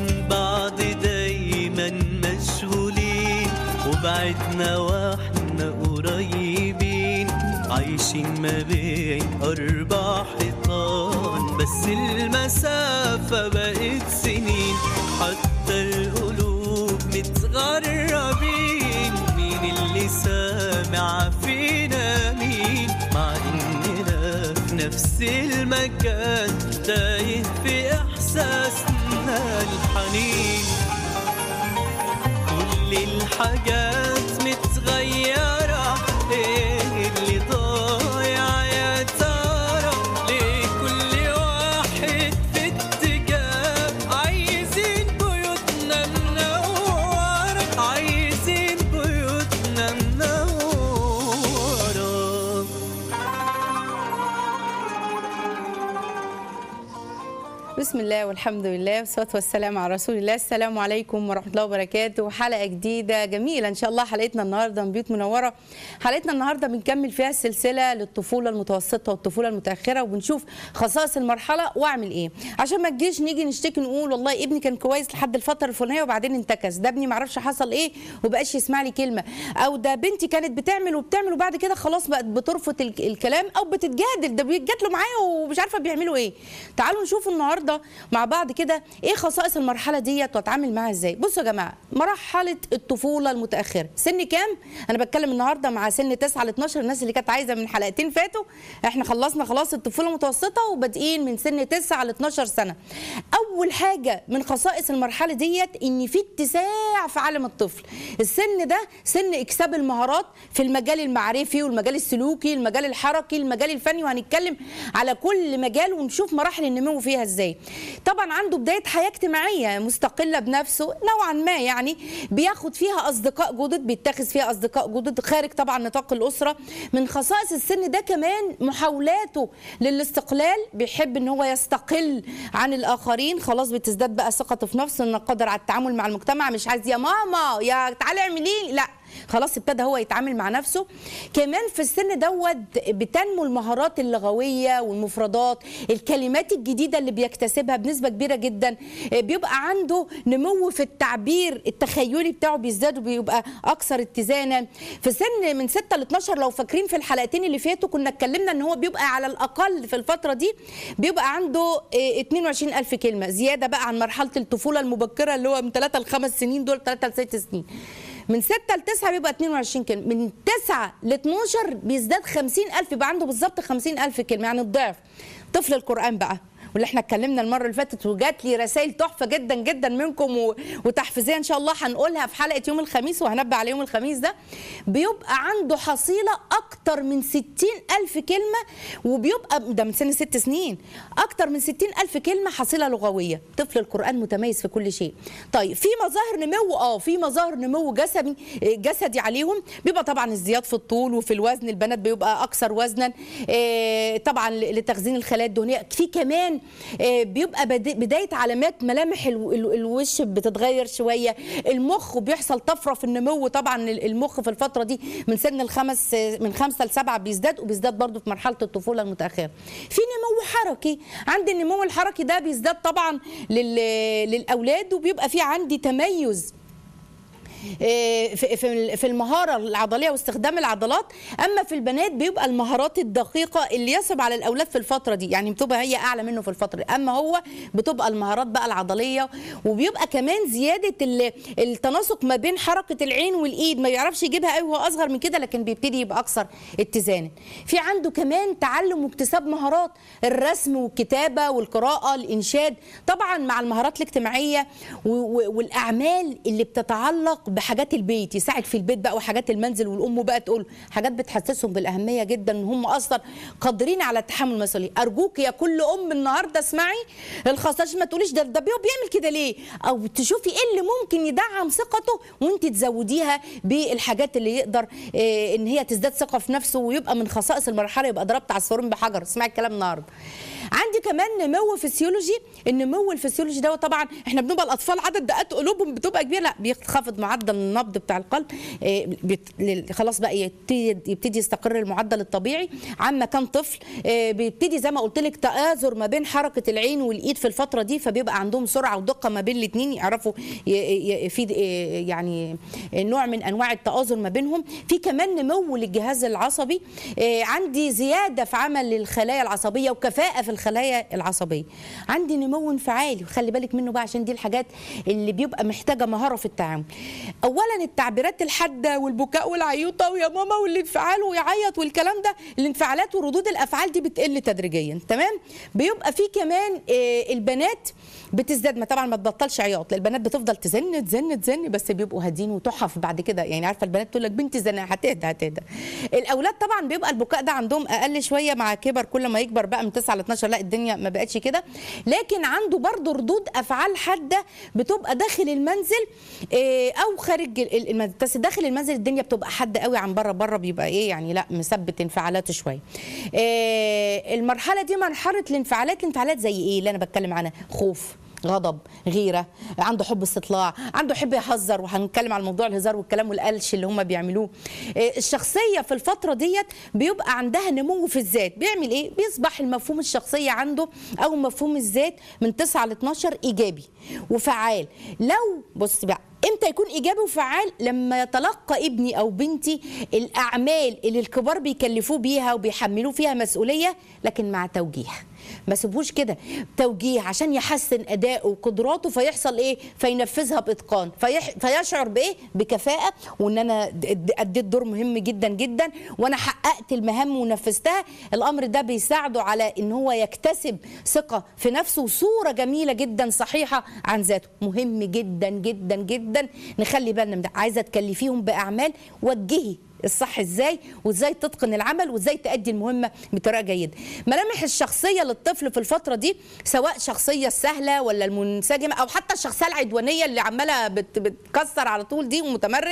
بعض دايما مشغولين وبعدنا واحنا قريبين عايشين ما بين أربع حيطان بس المسافة بقت سنين حتى القلوب متغربين مين اللي سامع فينا مين مع إننا في نفس المكان تايه في إحساسنا الحنين كل الحاجات متغيرة ايه اللي ضايع يا ترى ليه كل واحد في اتجاه عايزين بيوتنا منورة عايزين بيوتنا منورة بسم الله والحمد لله والصلاه والسلام على رسول الله السلام عليكم ورحمه الله وبركاته حلقه جديده جميله ان شاء الله حلقتنا النهارده من بيوت منوره حلقتنا النهارده بنكمل فيها السلسله للطفوله المتوسطه والطفوله المتاخره وبنشوف خصائص المرحله واعمل ايه عشان ما تجيش نيجي نشتكي نقول والله ابني كان كويس لحد الفتره الفلانيه وبعدين انتكس ده ابني ما اعرفش حصل ايه وبقاش يسمع لي كلمه او ده بنتي كانت بتعمل وبتعمل وبعد كده خلاص بقت بترفض ال- الكلام او بتتجادل ده بيتجادلوا معايا ومش عارفه بيعملوا ايه تعالوا نشوف النهارده مع بعض كده ايه خصائص المرحله ديت واتعامل معاها ازاي بصوا يا جماعه مرحله الطفوله المتاخره سن كام انا بتكلم النهارده مع سن 9 ل 12 الناس اللي كانت عايزه من حلقتين فاتوا احنا خلصنا خلاص الطفوله المتوسطه وبادئين من سن 9 ل 12 سنه اول حاجه من خصائص المرحله ديت ان في اتساع في عالم الطفل السن ده سن اكساب المهارات في المجال المعرفي والمجال السلوكي المجال الحركي المجال الفني وهنتكلم على كل مجال ونشوف مراحل النمو فيها ازاي طبعا عنده بدايه حياه اجتماعيه مستقله بنفسه نوعا ما يعني بياخد فيها اصدقاء جدد بيتخذ فيها اصدقاء جدد خارج طبعا نطاق الاسره من خصائص السن ده كمان محاولاته للاستقلال بيحب ان هو يستقل عن الاخرين خلاص بتزداد بقى ثقته في نفسه انه قادر على التعامل مع المجتمع مش عايز يا ماما يا تعالي اعملي لا خلاص ابتدى هو يتعامل مع نفسه كمان في السن دوت بتنمو المهارات اللغويه والمفردات الكلمات الجديده اللي بيكتسبها بنسبه كبيره جدا بيبقى عنده نمو في التعبير التخيلي بتاعه بيزداد وبيبقى اكثر اتزانا في سن من 6 ل 12 لو فاكرين في الحلقتين اللي فاتوا كنا اتكلمنا ان هو بيبقى على الاقل في الفتره دي بيبقى عنده اه، 22000 كلمه زياده بقى عن مرحله الطفوله المبكره اللي هو من 3 ل 5 سنين دول 3 ل 6 سنين من 6 ل 9 بيبقى 22 كلمه من 9 ل 12 بيزداد 50000 يبقى عنده بالظبط 50000 كلمه يعني الضعف طفل القران بقى واللي احنا اتكلمنا المره اللي فاتت وجات لي رسائل تحفه جدا جدا منكم و... وتحفيزيه ان شاء الله هنقولها في حلقه يوم الخميس وهنبه على يوم الخميس ده بيبقى عنده حصيله اكتر من 60 الف كلمه وبيبقى ده من سن ست سنين اكتر من 60 الف كلمه حصيله لغويه طفل القران متميز في كل شيء طيب في مظاهر نمو اه في مظاهر نمو جسدي جسدي عليهم بيبقى طبعا ازدياد في الطول وفي الوزن البنات بيبقى اكثر وزنا آه، طبعا لتخزين الخلايا الدهنيه في كمان آه، بيبقى بدا- بدايه علامات ملامح الو- ال- الوش بتتغير شويه المخ بيحصل طفره في النمو طبعا المخ في الفتره دي من سن الخمس من خمسه لسبعه بيزداد وبيزداد برضه في مرحله الطفوله المتاخره في نمو حركي عندي النمو الحركي ده بيزداد طبعا لل- للاولاد وبيبقى في عندي تميز إيه، في في في المهاره العضليه واستخدام العضلات اما في البنات بيبقى المهارات الدقيقه اللي يصعب على الاولاد في الفتره دي يعني بتبقى هي اعلى منه في الفتره دي اما هو بتبقى المهارات بقى العضليه وبيبقى كمان زياده ال- التناسق ما بين حركه العين والايد ما يعرفش يجيبها قوي وهو اصغر من كده لكن بيبتدي يبقى اكثر اتزانا في عنده كمان تعلم واكتساب مهارات الرسم والكتابه والقراءه الانشاد طبعا مع المهارات الاجتماعيه و- و- والاعمال اللي بتتعلق بحاجات البيت يساعد في البيت بقى وحاجات المنزل والام بقى تقول حاجات بتحسسهم بالاهميه جدا ان هم اصلا قادرين على تحمل المسؤوليه ارجوك يا كل ام النهارده اسمعي الخصائص ما تقوليش ده ده بيبقى بيعمل كده ليه او تشوفي ايه اللي ممكن يدعم ثقته وانت تزوديها بالحاجات اللي يقدر آه، ان هي تزداد ثقه في نفسه ويبقى من خصائص المرحله يبقى ضربت عصفورين بحجر اسمعي الكلام النهارده عندي كمان نمو فسيولوجي النمو الفسيولوجي ده طبعا احنا بنبقى الاطفال عدد دقات قلوبهم بتبقى كبيره لا بينخفض معدل معدل النبض بتاع القلب آه، بت- لل- خلاص بقى يبتدي يبتدي يستقر المعدل الطبيعي عما كان طفل آه، بيبتدي زي ما قلت لك تآزر ما بين حركه العين والايد في الفتره دي فبيبقى عندهم سرعه ودقه ما بين الاثنين يعرفوا ي- ي- في آه، يعني نوع من انواع التآزر ما بينهم في كمان نمو للجهاز العصبي آه، عندي زياده في عمل الخلايا العصبيه وكفاءه في الخلايا العصبيه عندي نمو انفعالي وخلي بالك منه بقى عشان دي الحاجات اللي بيبقى محتاجه مهاره في التعامل اولا التعبيرات الحاده والبكاء والعيوطه ويا ماما والانفعال ويعيط والكلام ده الانفعالات وردود الافعال دي بتقل تدريجيا تمام بيبقى في كمان آه، البنات بتزداد ما طبعا ما تبطلش عياط البنات بتفضل تزن تزن تزن بس بيبقوا هادين وتحف بعد كده يعني عارفه البنات تقول لك بنتي زن هتهدى هتهدى الاولاد طبعا بيبقى البكاء ده عندهم اقل شويه مع كبر كل ما يكبر بقى من 9 ل 12 لا الدنيا ما بقتش كده لكن عنده برضه ردود افعال حاده بتبقى داخل المنزل آه، او خارج ال- ال- المنزل بس داخل المنزل الدنيا بتبقى حاده قوي عن بره بره بيبقى ايه يعني لا مثبت انفعالاته شويه آه، المرحله دي مرحله الانفعالات الانفعالات زي ايه اللي انا بتكلم عنها خوف غضب غيره عنده حب استطلاع عنده حب يهزر وهنتكلم عن موضوع الهزار والكلام والقلش اللي هم بيعملوه آه، الشخصيه في الفتره ديت بيبقى عندها نمو في الذات بيعمل ايه بيصبح المفهوم الشخصيه عنده او مفهوم الذات من 9 ل 12 ايجابي وفعال لو بص بقى امتى يكون ايجابي وفعال لما يتلقى ابني او بنتي الاعمال اللي الكبار بيكلفوه بيها وبيحملوه فيها مسؤوليه لكن مع توجيه ما سيبوش كده توجيه عشان يحسن اداؤه وقدراته فيحصل ايه فينفذها باتقان فيح... فيشعر بايه بكفاءه وان انا د- د- اديت دور مهم جدا جدا وانا حققت المهام ونفذتها الامر ده بيساعده على ان هو يكتسب ثقه في نفسه وصوره جميله جدا صحيحه عن ذاته مهم جدا جدا جدا نخلي بالنا من ده عايزه تكلفيهم باعمال وجهي الصح ازاي وازاي تتقن العمل وازاي تأدي المهمه بطريقه جيده ملامح الشخصيه للطفل في الفتره دي سواء شخصيه السهله ولا المنسجمه او حتى الشخصيه العدوانيه اللي عماله بت بتكسر على طول دي ومتمرد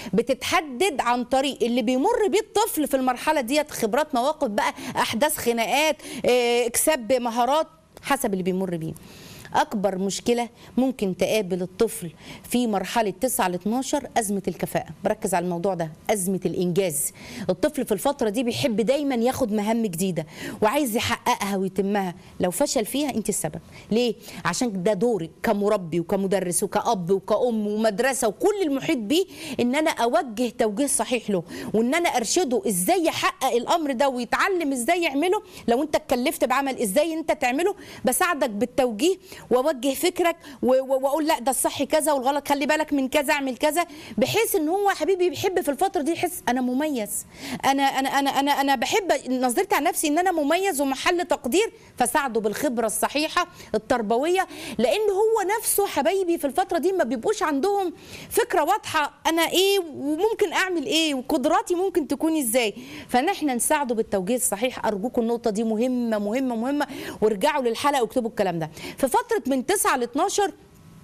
بتتحدد عن طريق اللي بيمر بيه الطفل في المرحله ديت خبرات مواقف بقى احداث خناقات آه، اكساب مهارات حسب اللي بيمر بيه اكبر مشكله ممكن تقابل الطفل في مرحله 9 ل 12 ازمه الكفاءه بركز على الموضوع ده ازمه الانجاز الطفل في الفتره دي بيحب دايما ياخد مهام جديده وعايز يحققها ويتمها لو فشل فيها انت السبب ليه عشان ده دورك كمربي وكمدرس وكأب وكأم ومدرسه وكل المحيط بيه ان انا اوجه توجيه صحيح له وان انا ارشده ازاي يحقق الامر ده ويتعلم ازاي يعمله لو انت اتكلفت بعمل ازاي انت تعمله بساعدك بالتوجيه واوجه فكرك و- و- واقول لا ده الصح كذا والغلط خلي بالك من كذا اعمل كذا بحيث ان هو حبيبي بيحب في الفتره دي يحس انا مميز انا انا انا انا انا بحب نظرتي عن نفسي ان انا مميز ومحل تقدير فساعده بالخبره الصحيحه التربويه لان هو نفسه حبايبي في الفتره دي ما بيبقوش عندهم فكره واضحه انا ايه وممكن اعمل ايه وقدراتي ممكن تكون ازاي فنحن نساعده بالتوجيه الصحيح ارجوكم النقطه دي مهمه مهمه مهمه وارجعوا للحلقه واكتبوا الكلام ده في فتره من 9 ل 12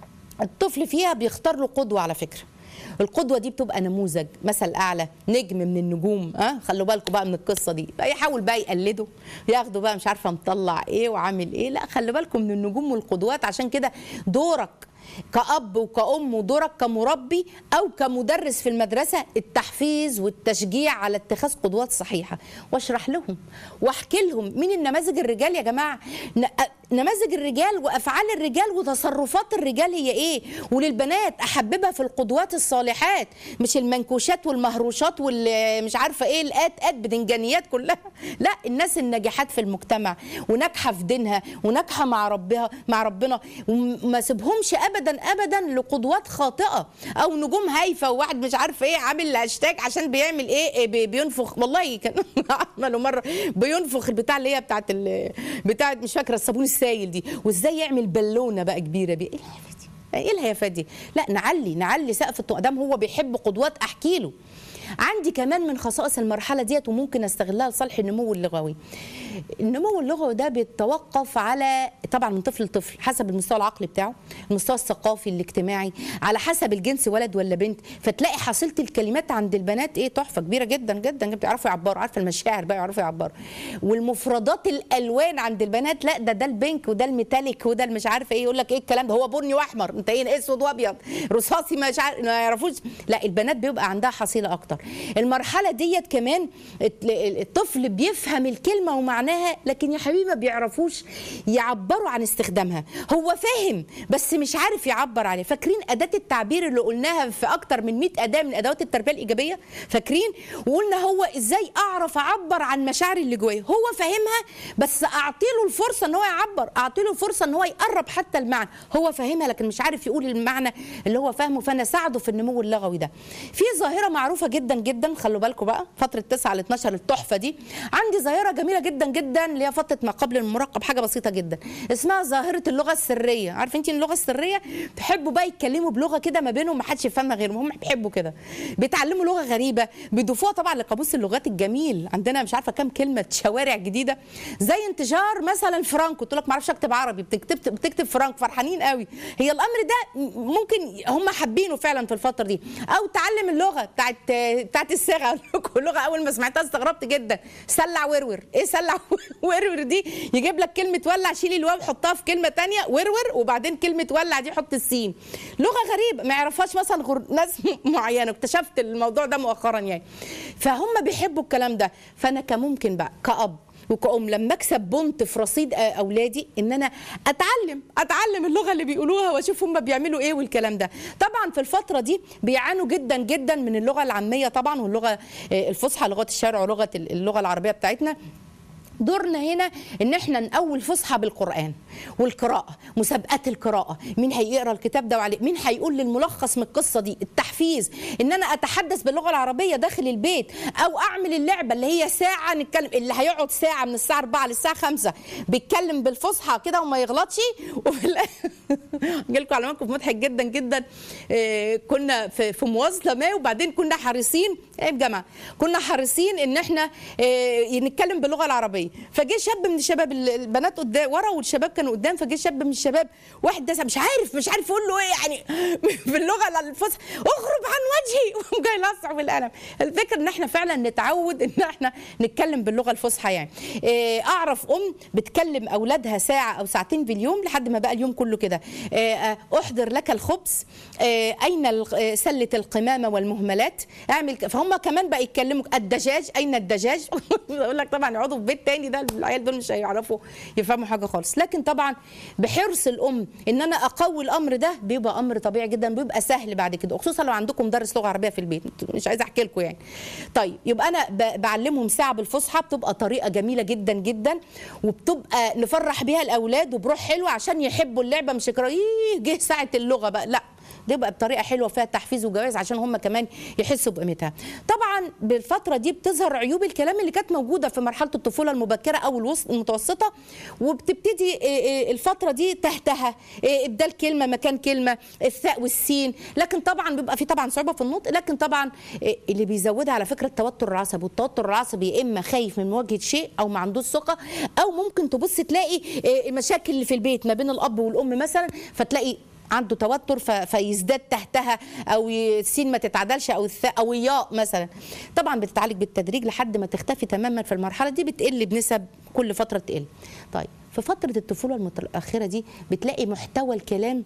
الطفل فيها بيختار له قدوه على فكره القدوه دي بتبقى نموذج مثل اعلى نجم من النجوم ها أه؟ خلوا بالكم بقى من القصه دي بقى يحاول بقى يقلده ياخده بقى مش عارفه مطلع ايه وعامل ايه لا خلوا بالكم من النجوم والقدوات عشان كده دورك كأب وكأم ودورك كمربي أو كمدرس في المدرسة التحفيز والتشجيع على اتخاذ قدوات صحيحة واشرح لهم واحكي لهم مين النماذج الرجال يا جماعة ن- نماذج الرجال وأفعال الرجال وتصرفات الرجال هي إيه وللبنات أحببها في القدوات الصالحات مش المنكوشات والمهروشات واللي مش عارفة إيه الآت آت بدنجانيات كلها لا الناس الناجحات في المجتمع وناجحة في دينها وناجحة مع ربها مع ربنا وما سيبهمش ابدا ابدا لقدوات خاطئه او نجوم هايفه وواحد مش عارف ايه عامل هاشتاج عشان بيعمل ايه إيه بي- بينفخ والله كان عملوا مره بينفخ البتاع اللي هي بتاعت ال- بتاعت مش فاكره الصابون السايل دي وازاي يعمل بالونه بقى كبيره بيه ايه الهيافه دي ايه الهيافه دي لا نعلي نعلي سقف الطاقه دام هو بيحب قدوات احكي له عندي كمان من خصائص المرحله ديت وممكن استغلها لصالح النمو اللغوي النمو اللغوي ده بيتوقف على طبعا من طفل لطفل حسب المستوى العقلي بتاعه المستوى الثقافي الاجتماعي على حسب الجنس ولد ولا بنت فتلاقي حصيله الكلمات عند البنات ايه تحفه كبيره جدا جدا بيعرفوا يعبروا عارفه المشاعر بقى يعرفوا يعبروا والمفردات الالوان عند البنات لا ده ده البينك وده الميتاليك وده مش عارفه ايه يقول لك ايه الكلام ده هو بني واحمر انت ايه اسود وابيض رصاصي مش عارف ما يعرفوش لا البنات بيبقى عندها حصيله اكتر المرحله ديت كمان الطفل بيفهم الكلمه ومعناها لكن يا حبيبي ما بيعرفوش يعبروا عن استخدامها هو فاهم بس مش عارف يعبر عليه فاكرين اداه التعبير اللي قلناها في اكتر من 100 اداه من ادوات التربيه الايجابيه فاكرين وقلنا هو ازاي اعرف اعبر عن مشاعري اللي جوايا هو فاهمها بس اعطي له الفرصه ان هو يعبر اعطي له الفرصه ان هو يقرب حتى المعنى هو فاهمها لكن مش عارف يقول المعنى اللي هو فاهمه فانا ساعده في النمو اللغوي ده في ظاهره معروفه جدا جدا خلوا بالكم بقى فتره 9 ل 12 التحفه دي عندي ظاهره جميله جدا جدا اللي هي فتره ما قبل المراقب حاجه بسيطه جدا اسمها ظاهره اللغه السريه عارف انت اللغه السريه بيحبوا بقى يتكلموا بلغه كده ما بينهم ما حدش يفهمها غيرهم هم بيحبوا كده بيتعلموا لغه غريبه بيضيفوها طبعا لقاموس اللغات الجميل عندنا مش عارفه كام كلمه شوارع جديده زي انتشار مثلا فرانكو تقول لك ما اعرفش اكتب عربي بتكتب بتكتب فرانك فرحانين قوي هي الامر ده ممكن هم حابينه فعلا في الفتره دي او تعلم اللغه بتاعت بتاعت الصيغه اللغه اول ما سمعتها استغربت جدا سلع ورور ايه سلع ورور دي يجيب لك كلمه ولع شيلي الواو حطها في كلمه تانية ورور وبعدين كلمه ولع دي حط السين لغه غريبه ما يعرفهاش مثلا غير ناس معينه اكتشفت الموضوع ده مؤخرا يعني فهم بيحبوا الكلام ده فانا كممكن بقى كأب وكأم لما اكسب بونت في رصيد اولادي ان انا اتعلم اتعلم اللغه اللي بيقولوها واشوف هم بيعملوا ايه والكلام ده طبعا في الفتره دي بيعانوا جدا جدا من اللغه العاميه طبعا واللغه الفصحى لغه الشرع ولغه اللغه العربيه بتاعتنا دورنا هنا ان احنا نقول فصحى بالقران والقراءه مسابقات القراءه مين هيقرا الكتاب ده وعليه مين هيقول للملخص من القصه دي التحفيز ان انا اتحدث باللغه العربيه داخل البيت او اعمل اللعبه اللي هي ساعه نتكلم اللي هيقعد ساعه من الساعه 4 للساعه 5 بيتكلم بالفصحى كده وما يغلطش وفي الاخر لكم على موقف مضحك جدا جدا إيه كنا في, في مواصله ما وبعدين كنا حريصين ايه يا جماعه كنا حريصين ان احنا إيه نتكلم باللغه العربيه فجه شاب من الشباب البنات قدام ورا والشباب كانوا قدام فجه شاب من الشباب واحد ده مش عارف مش عارف يقول له ايه يعني باللغه الفصحى اخرج عن وجهي وجاي لصع بالقلم الفكره ان احنا فعلا نتعود ان احنا نتكلم باللغه الفصحى يعني إيه اعرف ام بتكلم اولادها ساعه او ساعتين في اليوم لحد ما بقى اليوم كله كده إيه احضر لك الخبز إيه اين سله القمامه والمهملات اعمل فهم كمان بقى يتكلموا الدجاج اين الدجاج اقول لك طبعا يقعدوا في بيت تاني ده العيال دول مش هيعرفوا يفهموا حاجه خالص لكن طبعا بحرص الام ان انا اقوي الامر ده بيبقى امر طبيعي جدا بيبقى سهل بعد كده خصوصا لو عندكم مدرس لغه عربيه في البيت مش عايزه احكي لكم يعني طيب يبقى انا بعلمهم ساعه بالفصحى بتبقى طريقه جميله جدا جدا وبتبقى نفرح بيها الاولاد وبروح حلوه عشان يحبوا اللعبه مش يكرهوا جه ساعه اللغه بقى لا دي بقى بطريقه حلوه فيها تحفيز وجواز عشان هم كمان يحسوا بقيمتها طبعا بالفتره دي بتظهر عيوب الكلام اللي كانت موجوده في مرحله الطفوله المبكره او الوسط المتوسطه وبتبتدي الفتره دي تحتها ابدال كلمه مكان كلمه الثاء والسين لكن طبعا بيبقى في طبعا صعوبه في النطق لكن طبعا اللي بيزودها على فكره التوتر العصبي والتوتر العصبي يا اما خايف من مواجهه شيء او ما عندوش ثقه او ممكن تبص تلاقي مشاكل اللي في البيت ما بين الاب والام مثلا فتلاقي عنده توتر فيزداد تحتها او السين ما تتعدلش او الثاء او الياء مثلا طبعا بتتعالج بالتدريج لحد ما تختفي تماما في المرحله دي بتقل بنسب كل فتره تقل طيب في فتره الطفوله المتاخره دي بتلاقي محتوى الكلام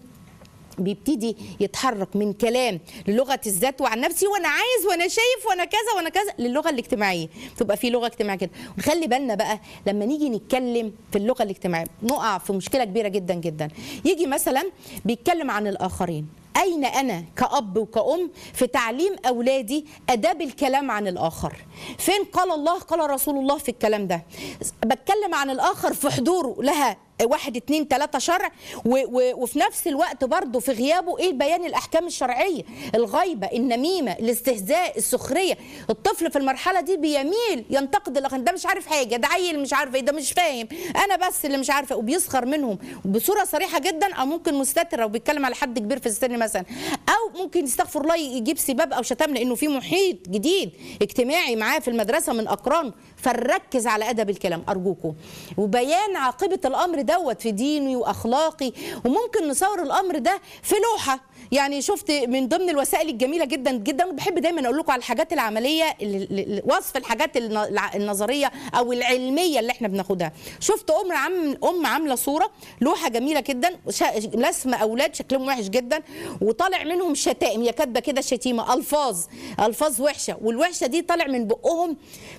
بيبتدي يتحرك من كلام للغه الذات وعن نفسي وانا عايز وانا شايف وانا كذا وانا كذا للغه الاجتماعيه تبقى في لغه اجتماعيه كده ونخلي بالنا بقى لما نيجي نتكلم في اللغه الاجتماعيه نقع في مشكله كبيره جدا جدا يجي مثلا بيتكلم عن الاخرين أين أنا كأب وكأم في تعليم أولادي أداب الكلام عن الآخر فين قال الله قال رسول الله في الكلام ده بتكلم عن الآخر في حضوره لها واحد اتنين تلاتة شرع و و وفي نفس الوقت برضه في غيابه ايه البيان الاحكام الشرعيه الغيبه النميمه الاستهزاء السخريه الطفل في المرحله دي بيميل ينتقد الاخر ده مش عارف حاجه ده عيل مش عارف ايه ده مش فاهم انا بس اللي مش عارفه وبيسخر منهم بصوره صريحه جدا او ممكن مستتره وبيتكلم على حد كبير في السن مثلا او ممكن يستغفر الله يجيب سباب او شتام لانه في محيط جديد اجتماعي معاه في المدرسه من اقران فنركز على ادب الكلام ارجوكم وبيان عاقبه الامر دوت في ديني واخلاقي وممكن نصور الامر ده في لوحه يعني شفت من ضمن الوسائل الجميله جدا جدا بحب دايما اقول لكم على الحاجات العمليه ال- ال- وصف الحاجات الن- الع- النظريه او العلميه اللي احنا بناخدها شفت ام عم ام عامله صوره لوحه جميله جدا شا- لسمه اولاد شكلهم وحش جدا وطالع منهم شتائم هي كاتبه كده شتيمه الفاظ الفاظ وحشه والوحشه دي طالع من بقهم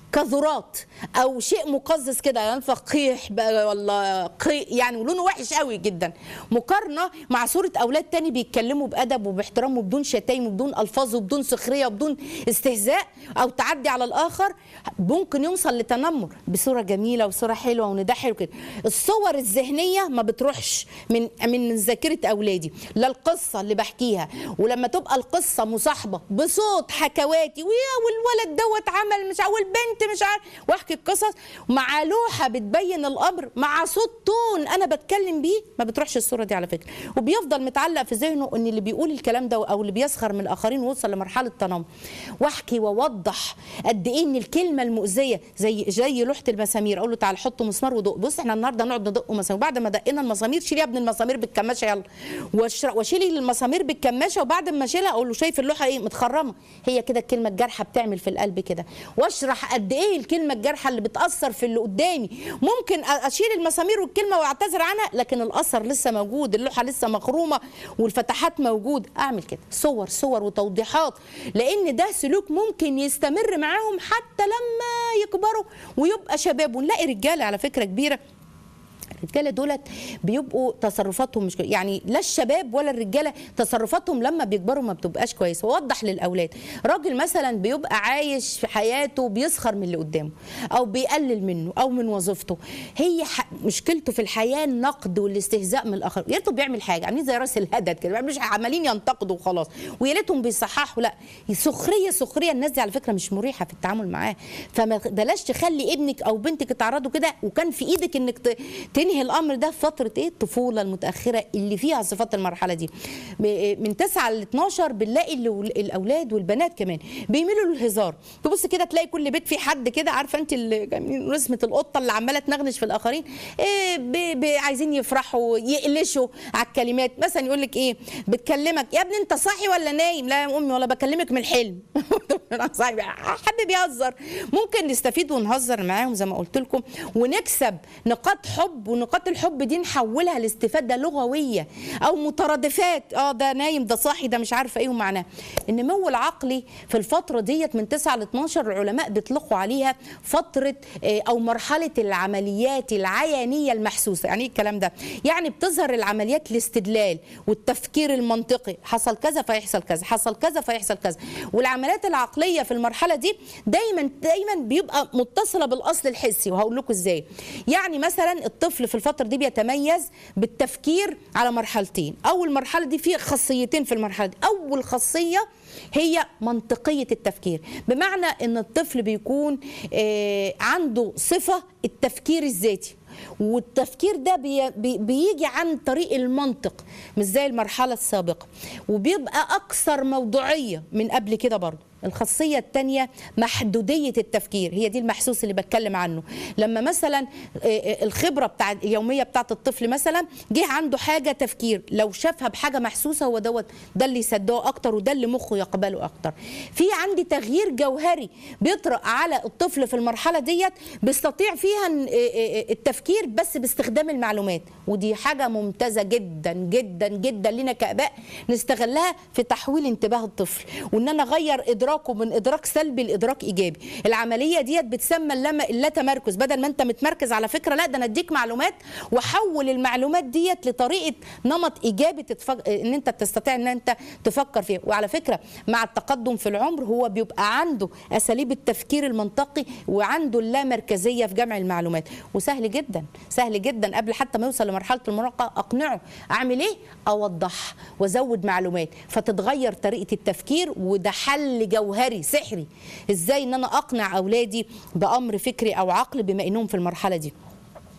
كذرات او شيء مقزز كده ينفخ قيح بقى ولا قي يعني ولونه وحش قوي جدا مقارنه مع صوره اولاد تاني بيتكلموا بادب وباحترام وبدون شتايم وبدون الفاظ وبدون سخريه وبدون استهزاء او تعدي على الاخر ممكن يوصل لتنمر بصوره جميله وصوره حلوه وان ده حلو كده الصور الذهنيه ما بتروحش من من ذاكره اولادي لا القصه اللي بحكيها ولما تبقى القصه مصاحبه بصوت حكواتي ويا والولد دوت عمل مش عارف والبنت مش عارف واحكي القصص مع لوحه بتبين الامر مع صوت تون انا بتكلم بيه ما بتروحش الصوره دي على فكره وبيفضل متعلق في ذهنه ان اللي بيقول الكلام ده او اللي بيسخر من الاخرين وصل لمرحله تنمر واحكي واوضح قد ايه ان الكلمه المؤذيه زي زي لوحه المسامير اقول له تعال حط مسمار ودق بص احنا النهارده نقعد ندق مسامير بعد ما دقينا المسامير شيل يا ابن المسامير بالكماشه يلا وأشر- واشيل المسامير بالكماشه وبعد ما اشيلها اقول له شايف اللوحه ايه متخرمه هي كده الكلمه الجارحه بتعمل في القلب كده واشرح قد ايه الكلمه الجارحه اللي بتاثر في اللي قدامي ممكن أ- اشيل المسامير والكلمه واعتذر عنها لكن الاثر لسه موجود اللوحه لسه مخرومه والفتحات موجود اعمل كده صور صور وتوضيحات لان ده سلوك ممكن يستمر معاهم حتى لما يكبروا ويبقى شباب ونلاقي رجاله على فكره كبيره الرجاله دولت بيبقوا تصرفاتهم مش كويسة. يعني لا الشباب ولا الرجاله تصرفاتهم لما بيكبروا ما بتبقاش كويسه ووضح للاولاد راجل مثلا بيبقى عايش في حياته بيسخر من اللي قدامه او بيقلل منه او من وظيفته هي ح... مشكلته في الحياه النقد والاستهزاء من الاخر يا ريته بيعمل حاجه عاملين زي راس الهدد كده مش عمالين ينتقدوا وخلاص ويا ريتهم بيصححوا لا سخريه سخريه الناس دي على فكره مش مريحه في التعامل معاه فما بلاش تخلي ابنك او بنتك يتعرضوا كده وكان في ايدك انك ت... تنهي الامر ده في فتره ايه الطفوله المتاخره اللي فيها صفات المرحله دي م- من 9 ل 12 بنلاقي اللي- الاولاد والبنات كمان بيميلوا للهزار تبص كده تلاقي كل بيت فيه حد كده عارفه انت اللي جايبين رسمه القطه اللي عماله تنغنش في الاخرين إيه ب- ب- عايزين يفرحوا يقلشوا على الكلمات مثلا يقول لك ايه بتكلمك يا ابني انت صاحي ولا نايم لا يا امي ولا بكلمك من الحلم انا صاحي حابب يهزر ممكن نستفيد ونهزر معاهم زي ما قلت لكم ونكسب نقاط حب ونقاط الحب دي نحولها لاستفاده لغويه او مترادفات اه ده نايم ده صاحي ده مش عارفه ايه ومعناه النمو العقلي في الفتره ديت من 9 ل 12 العلماء بيطلقوا عليها فتره آه، او مرحله العمليات العيانيه المحسوسه يعني ايه الكلام ده يعني بتظهر العمليات الاستدلال والتفكير المنطقي حصل كذا فيحصل كذا حصل كذا فيحصل كذا والعمليات العقليه في المرحله دي دايما دايما بيبقى متصله بالاصل الحسي وهقول لكم ازاي يعني مثلا الطفل في الفتره دي بيتميز بالتفكير على مرحلتين اول مرحله دي فيه خاصيتين في المرحله دي اول خاصيه هي منطقيه التفكير بمعنى ان الطفل بيكون آه، عنده صفه التفكير الذاتي والتفكير ده بي بي بيجي عن طريق المنطق مش زي المرحله السابقه وبيبقى اكثر موضوعيه من قبل كده برضه الخاصية التانية محدودية التفكير هي دي المحسوس اللي بتكلم عنه لما مثلا آه، آه، الخبرة بتاع اليومية بتاعت الطفل مثلا جه عنده حاجة تفكير لو شافها بحاجة محسوسة هو دوت ده اللي يصدقه أكتر وده اللي مخه يقبله أكتر في عندي تغيير جوهري بيطرأ على الطفل في المرحلة ديت بيستطيع فيها ن- آه، آه، آه، التفكير بس باستخدام المعلومات ودي حاجة ممتازة جدا جدا جدا لنا كآباء نستغلها في تحويل انتباه الطفل وان انا اغير ادراكه من ادراك سلبي لادراك ايجابي العمليه ديت بتسمى اللما اللا تمركز بدل ما انت متمركز على فكره لا ده انا اديك معلومات واحول المعلومات ديت لطريقه نمط ايجابي تتفق... ان انت تستطيع ان انت تفكر فيه وعلى فكره مع التقدم في العمر هو بيبقى عنده اساليب التفكير المنطقي وعنده اللامركزيه في جمع المعلومات وسهل جدا سهل جدا قبل حتى ما يوصل لمرحله المراهقه اقنعه اعمل ايه اوضح وازود معلومات فتتغير طريقه التفكير وده حل جوهري سحري ازاي ان انا اقنع اولادي بامر فكري او عقل بما انهم في المرحله دي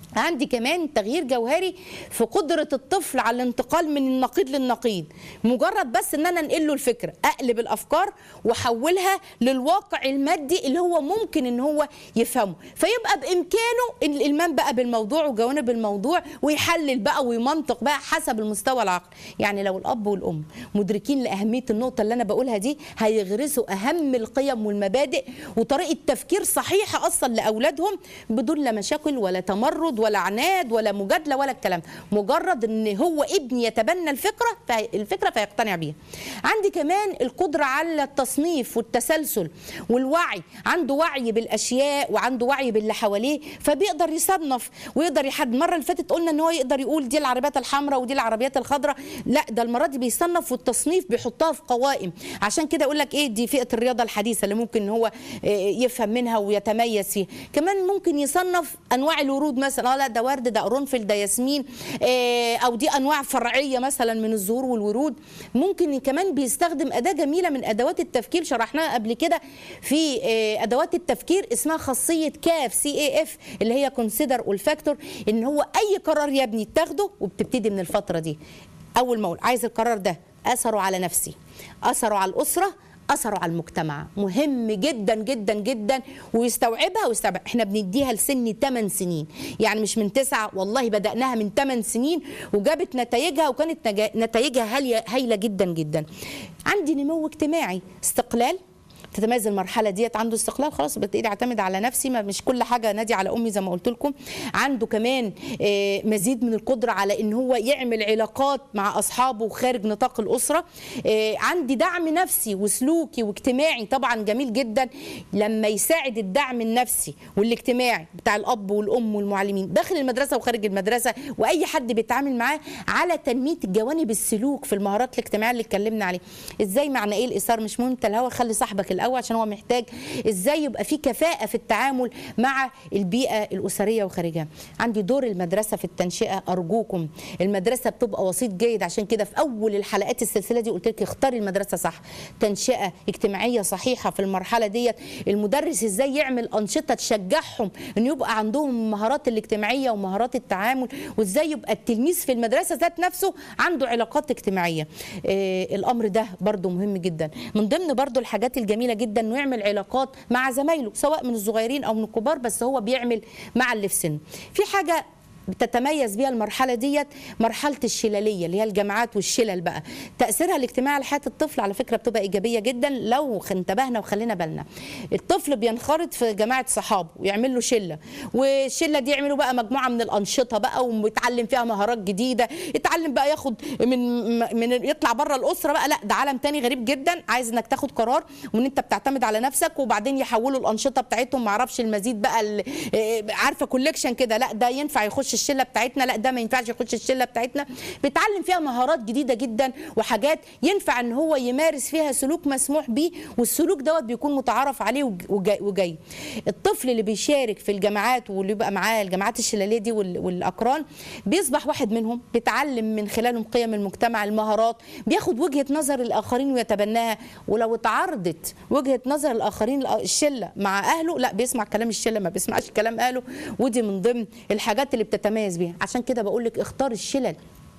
عندي كمان تغيير جوهري في قدرة الطفل على الانتقال من النقيض للنقيض مجرد بس ان انا انقل له الفكرة اقلب الافكار واحولها للواقع المادي اللي هو ممكن ان هو يفهمه فيبقى بامكانه إن الالمام بقى بالموضوع وجوانب الموضوع ويحلل بقى ويمنطق بقى حسب المستوى العقلي يعني لو الاب والام مدركين لاهمية النقطة اللي انا بقولها دي هيغرسوا اهم القيم والمبادئ وطريقة تفكير صحيحة اصلا لاولادهم بدون لا مشاكل ولا تمرد ولا عناد ولا مجادله ولا الكلام مجرد ان هو ابني يتبنى الفكره في الفكره فيقتنع بيها عندي كمان القدره على التصنيف والتسلسل والوعي عنده وعي بالاشياء وعنده وعي باللي حواليه فبيقدر يصنف ويقدر يحد المره اللي فاتت قلنا ان هو يقدر يقول دي العربيات الحمراء ودي العربيات الخضراء لا ده المره دي بيصنف والتصنيف بيحطها في قوائم عشان كده اقول لك ايه دي فئه الرياضه الحديثه اللي ممكن ان هو آه، يفهم منها ويتميز فيها كمان ممكن يصنف انواع الورود مثلا اه لا ده ورد ده قرنفل ده ياسمين آه، او دي انواع فرعيه مثلا من الزهور والورود ممكن كمان بيستخدم اداه جميله من ادوات التفكير شرحناها قبل كده في آه، ادوات التفكير اسمها خاصيه كاف سي اي اف اللي هي كونسيدر والفاكتور ان هو اي قرار يا ابني تاخده وبتبتدي من الفتره دي اول ما اقول عايز القرار ده اثره على نفسي اثره على الاسره اثره على المجتمع مهم جدا جدا جدا ويستوعبها ويستوعب احنا بنديها لسن 8 سنين يعني مش من تسعة والله بدأناها من 8 سنين وجابت نتائجها وكانت نجا- نتائجها هايله هايله جدا جدا عندي نمو اجتماعي استقلال تتميز المرحله ديت عنده استقلال خلاص ببتدي اعتمد على نفسي ما مش كل حاجه نادي على امي زي ما قلت لكم عنده كمان آه، مزيد من القدره على ان هو يعمل علاقات مع اصحابه خارج نطاق الاسره آه، عندي دعم نفسي وسلوكي واجتماعي طبعا جميل جدا لما يساعد الدعم النفسي والاجتماعي بتاع الاب والام والمعلمين داخل المدرسه وخارج المدرسه واي حد بيتعامل معاه على تنميه جوانب السلوك في المهارات الاجتماعيه اللي اتكلمنا عليه ازاي معنى ايه الايثار مش مهم انت الهوا خلي صاحبك الاول عشان هو محتاج ازاي يبقى في كفاءه في التعامل مع البيئه الاسريه وخارجها عندي دور المدرسه في التنشئه ارجوكم المدرسه بتبقى وسيط جيد عشان كده في اول الحلقات السلسله دي قلت لك اختاري المدرسه صح تنشئه اجتماعيه صحيحه في المرحله ديت المدرس ازاي يعمل انشطه تشجعهم ان يبقى عندهم المهارات الاجتماعيه ومهارات التعامل وازاي يبقى التلميذ في المدرسه ذات نفسه عنده علاقات اجتماعيه آه الامر ده برضو مهم جدا من ضمن برضو الحاجات الجميله جدا انه يعمل علاقات مع زمايله سواء من الصغيرين او من الكبار بس هو بيعمل مع اللي في سنه في حاجه بتتميز بيها المرحله ديت مرحله الشلاليه اللي هي الجامعات والشلل بقى تاثيرها الاجتماعي على حياه الطفل على فكره بتبقى ايجابيه جدا لو انتبهنا وخلينا بالنا الطفل بينخرط في جماعه صحابه ويعمل له شله والشله دي يعملوا بقى مجموعه من الانشطه بقى ويتعلم فيها مهارات جديده يتعلم بقى ياخد من من يطلع بره الاسره بقى لا ده عالم تاني غريب جدا عايز انك تاخد قرار وان انت بتعتمد على نفسك وبعدين يحولوا الانشطه بتاعتهم ما اعرفش المزيد بقى ال- آه، عارفه كوليكشن كده لا ده ينفع يخش الشله بتاعتنا لا ده ما ينفعش يخش الشله بتاعتنا بيتعلم فيها مهارات جديده جدا وحاجات ينفع ان هو يمارس فيها سلوك مسموح بيه والسلوك دوت بيكون متعارف عليه وج- وجاي, وجاي. الطفل اللي بيشارك في الجامعات واللي بيبقى معاه الجامعات الشلاليه دي وال- والاقران بيصبح واحد منهم بيتعلم من خلالهم قيم المجتمع المهارات بياخد وجهه نظر الاخرين ويتبناها ولو اتعرضت وجهه نظر الاخرين الأ- الشله مع اهله لا بيسمع كلام الشله ما بيسمعش كلام اهله ودي من ضمن الحاجات اللي بتتميز بيها عشان كده بقول لك اختار الشلل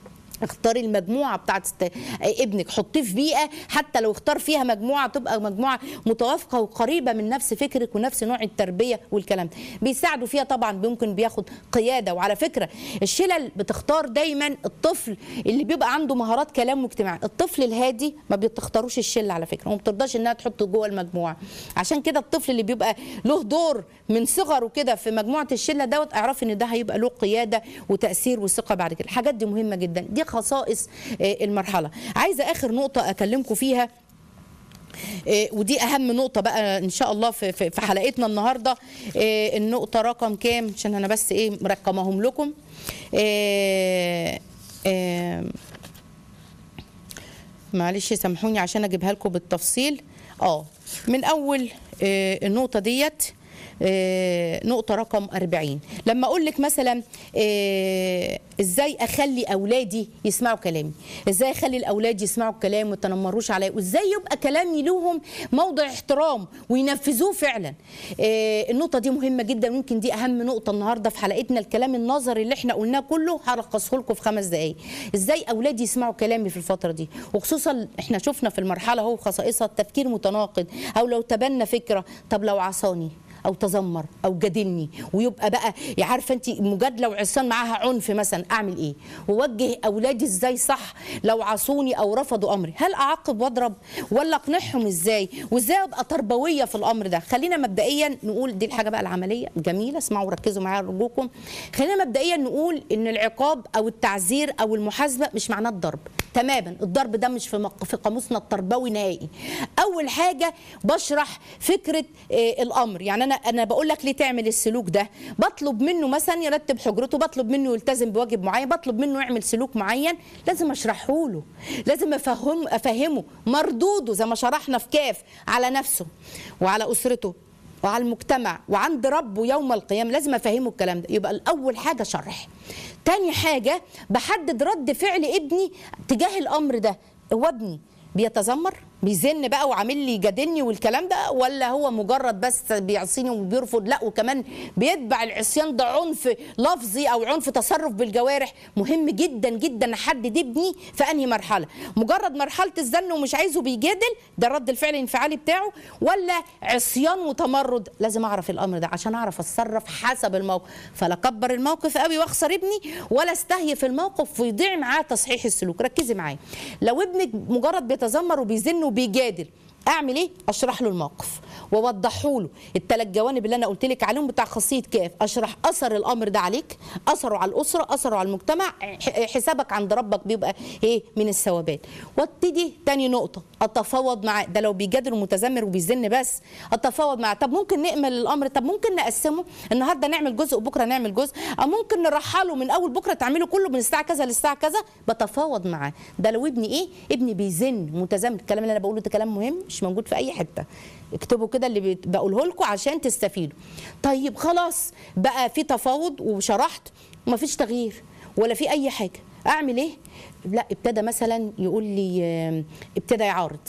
اختاري المجموعه بتاعت است- ابنك حطيه في بيئه حتى لو اختار فيها مجموعه تبقى مجموعه متوافقه وقريبه من نفس فكرك ونفس نوع التربيه والكلام ده بيساعدوا فيها طبعا ممكن بياخد قياده وعلى فكره الشلل بتختار دايما الطفل اللي بيبقى عنده مهارات كلام واجتماع الطفل الهادي ما بتختاروش الشله على فكره وما بترضاش انها تحطه جوه المجموعه عشان كده الطفل اللي بيبقى له دور من صغره كده في مجموعه الشله دوت اعرف ان ده هيبقى له قياده وتاثير وثقه بعد كده الحاجات دي مهمه جدا دي خصائص آه، المرحله عايزه اخر نقطه اكلمكم فيها آه، ودي اهم نقطه بقى ان شاء الله في في في حلقتنا النهارده آه، النقطه رقم كام عشان انا بس ايه مرقمهم لكم آه، آه، معلش سامحوني عشان اجيبها لكم بالتفصيل اه من اول آه، النقطه ديت آه، نقطة رقم 40 لما أقول لك مثلا آه، إزاي أخلي أولادي يسمعوا كلامي إزاي أخلي الأولاد يسمعوا الكلام وما يتنمروش عليا وإزاي يبقى كلامي لهم موضع احترام وينفذوه فعلا آه، النقطة دي مهمة جدا ويمكن دي أهم نقطة النهاردة في حلقتنا الكلام النظري اللي احنا قلناه كله هلخصه لكم في خمس دقايق إزاي أولادي يسمعوا كلامي في الفترة دي وخصوصا احنا شفنا في المرحلة هو خصائصها التفكير متناقض أو لو تبنى فكرة طب لو عصاني او تذمر او جادلني ويبقى بقى عارفه انت مجادله وعصيان معاها عنف مثلا اعمل ايه ووجه اولادي ازاي صح لو عصوني او رفضوا امري هل اعاقب واضرب ولا اقنعهم ازاي وازاي ابقى تربويه في الامر ده خلينا مبدئيا نقول دي الحاجه بقى العمليه جميله اسمعوا وركزوا معايا ارجوكم خلينا مبدئيا نقول ان العقاب او التعزير او المحاسبه مش معناه الضرب تماما الضرب ده مش في مق... في قاموسنا التربوي نهائي اول حاجه بشرح فكره آه الامر يعني انا انا بقول لك ليه تعمل السلوك ده بطلب منه مثلا يرتب حجرته بطلب منه يلتزم بواجب معين بطلب منه يعمل سلوك معين لازم اشرحه له لازم افهم افهمه مردوده زي ما شرحنا في كاف على نفسه وعلى اسرته وعلى المجتمع وعند ربه يوم القيامة لازم أفهمه الكلام ده يبقى الأول حاجة شرح تاني حاجة بحدد رد فعل ابني تجاه الأمر ده هو ابني بيتذمر بيزن بقى وعامل لي جادلني والكلام ده ولا هو مجرد بس بيعصيني وبيرفض لا وكمان بيتبع العصيان ده عنف لفظي او عنف تصرف بالجوارح مهم جدا جدا احدد ابني في انهي مرحله مجرد مرحله الزن ومش عايزه بيجادل ده رد الفعل الانفعالي بتاعه ولا عصيان وتمرد لازم اعرف الامر ده عشان اعرف اتصرف حسب الموقف فلا اكبر الموقف قوي واخسر ابني ولا استهيف الموقف ويضيع معاه تصحيح السلوك ركزي معايا لو ابنك مجرد بيتذمر وبيزن وبيجادل اعمل ايه اشرح له الموقف واوضحه له الثلاث جوانب اللي انا قلت لك عليهم بتاع خاصيه كاف اشرح اثر الامر ده عليك اثره على الاسره اثره على المجتمع ح- حسابك عند ربك بيبقى ايه من الثوابات وابتدي تاني نقطه اتفاوض معاه ده لو بيجادل ومتذمر وبيزن بس اتفاوض معاه طب ممكن نأمل الامر طب ممكن نقسمه النهارده نعمل جزء وبكره نعمل جزء او ممكن نرحله من اول بكره تعمله كله من الساعه كذا للساعه كذا بتفاوض معاه ده لو ابني ايه ابني بيزن متذمر الكلام اللي انا بقوله ده كلام مهم مش موجود في اي حته اكتبوا كده اللي بت- بقوله لكم عشان تستفيدوا طيب خلاص بقى في تفاوض وشرحت ومفيش تغيير ولا في اي حاجه اعمل ايه لا ابتدى مثلا يقول لي آم، ابتدى يعارض